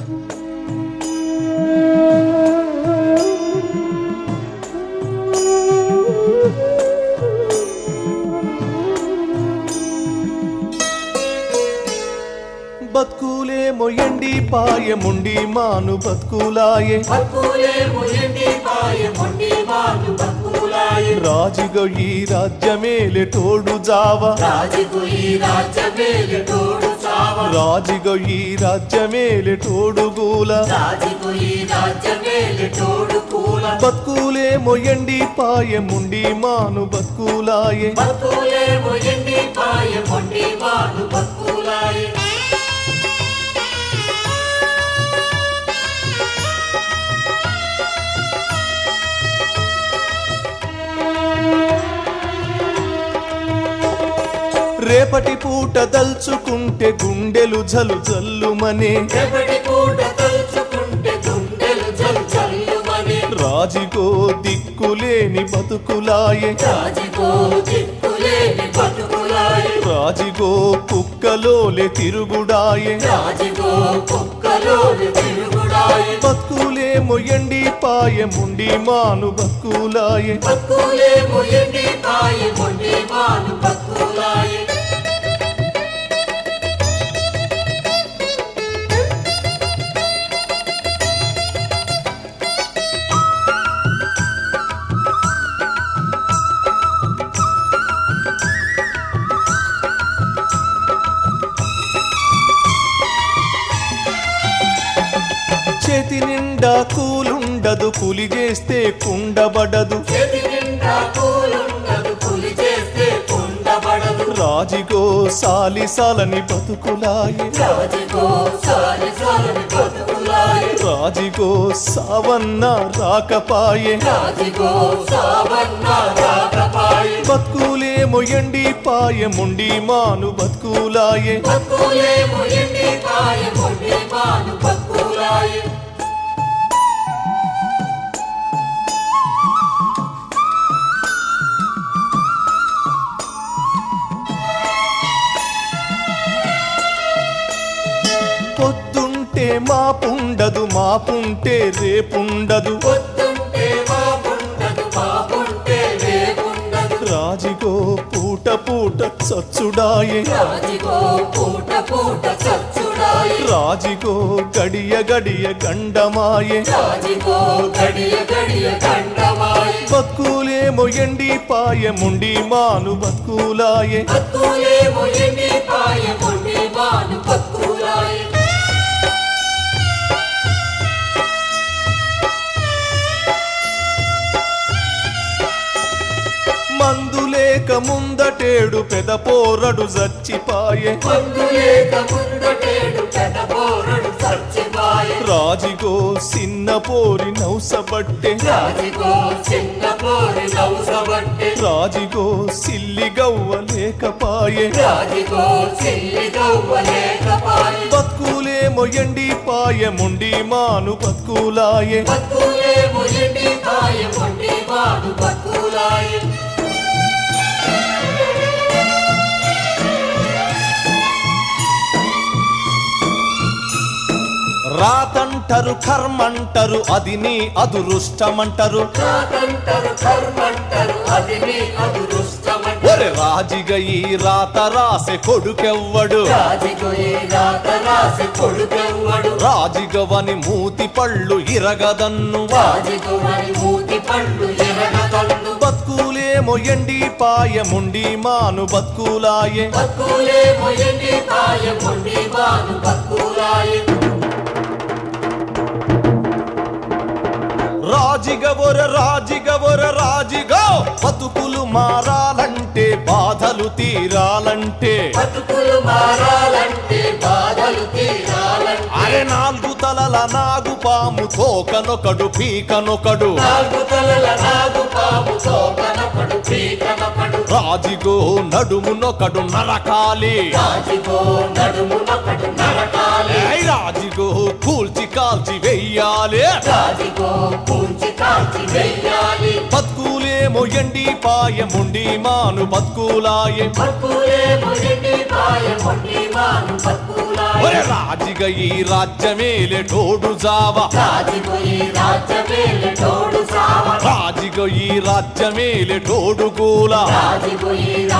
బతుకులేమో ఎండి పాయముండి మాను బతుకులాయే బతుకులేము ఎండి పాయముండి మాను బతుకులాయే రాజుగో ఈ రాజ్యమేలే తోడు జావా రాజుకు ఈ రాజ్యమేలు తోడు చావ రాజుగో ఈ రాజ్యమేలే తోడుగూల రాజుకు ఈ రాజ్యమేలు తోడు కూల బతుకులేమో ఎండి పాయముండి మాను బతుకులాయే బతుకులేము ఎండి పాయముండి మాను బతుకులాయే రేపటి పూట దల్చుకుంటే గుండెలు జలు జల్లుమనే రేపటి పూట తలుచుకుంటే గుండెలు జల్ జల్లుమని రాజుగో దిక్కులేని బతుకులాయే రాజుకో దిక్కులేని బతుకులాయే రాజుగో కుక్కలోలే తిరుగుడాయే రాజుకో కుక్కలోని తిరుగుడాయే బతుకులేమో ఎండి పాయముండి మాను బతుకులాయే బతుకులేము ఎండి పాయముండి మాను బతుకులాయే చేతి నిండా కూలుండదు కూలి చేస్తే కుండబడదు చేతి నిండా పూలుండదు పులి చేస్తే కుండబడదు రాజుగో సాలిసాలని బతుకులాయే రాజుకో సారి సాలని బతుకులాయే రాజుగో సావన్న రాకపాయే రాజుకో సావన్న రాకపాయే బతుకులేమో ఎండి పాయముండి మాను బతుకులాయే బతుకులేము ఎండి పాయముండి మాను బతుకులాయే పొద్దుంటే మాపుండదు మాపుంటే రేపుండదు పొద్దుంటే బాగుండదు బాగుంటే రేగుండదు రాజుగో పూట పూట చచ్చుడాయే రాజుకో పూట పూట చచ్చుడాయి రాజుగో గడియ గడియ గండమాయే రాజుకో గడియ గడియ గండమాయి బతుకులేమో ఎండి పాయముండి మాను బతుకులాయే బతుకులేము ఎండి పాయముండి మాను బతుకులాయి మందులేక ముందటేడు పెదపోరడు చచ్చిపాయే మందులేక ముందటేడు పెదబోరడు చచ్చిపాయే రాజుగో సిన్న పోరి నౌసబట్టే రాజుకో చిన్న పోరి నౌసబట్టే రాజుగో సిల్లి గవ్వ లేకపాయే రాజుకో చిల్లి గవ్వలేకపాయి బతుకులేమో ఎండి పాయముండి మాను బతుకులాయే బతుకులేము ఎండి పాయముండి మాను బతుకులాయి రాతంటారు కర్మంటారు అది నీ అదురుష్టమంటారు రాతంటారు కర్మంటారు అది నీ అదృష్టమంటారు ఒరే రాజిగ ఈ రాత రాసే కొడుకెవ్వడు రాజుకు ఈ రాత రాసి కొడుకెవ్వడు రాజిగవని మూతి పళ్ళు ఇరగదన్ను రాజుకు మరి మూతి పళ్ళు ఎరగదండు బతుకులేమో ఎండి పాయముండి మాను బతుకులాయే బతుకులేము ఎండి పాయముండి మాను బతుకులాయి రాజిగవొర రాజిగవొర రాజిగో బతుకులు మారాలంటే బాధలు తీరాలంటే బతుకులు మారాలంటే బాధలు తీరాలంటే అరే నాలుగు తలల నాగు పాము తోకనొకడు పీకనొకడు నాలుగు తలల నాగు పాము తోకనొకడు పీకనొకడు రాజిగో నడుమునొకడు నరకాలి రాజుకో నడుమునొకడు నరకాలి ఏయ్ రాజిగో కూల్చి కాల్చి వెయ్యాలి రాజుకో పూంచి కాల్చి వెయ్యాలి బతుకులేమో ఎండి పాయముండి మాను బతుకులాయే బతుకులేము ఎండి పాయముండి మాను బతుకులాయి ఒరే రాజిగ ఈ రాజ్యమేలే టోడు జావ రాజిపోయి రాజ్యమేలు తోడు సావ రాజిగ ఈ రాజ్యమేలే టోడు కూల రాజిపోయి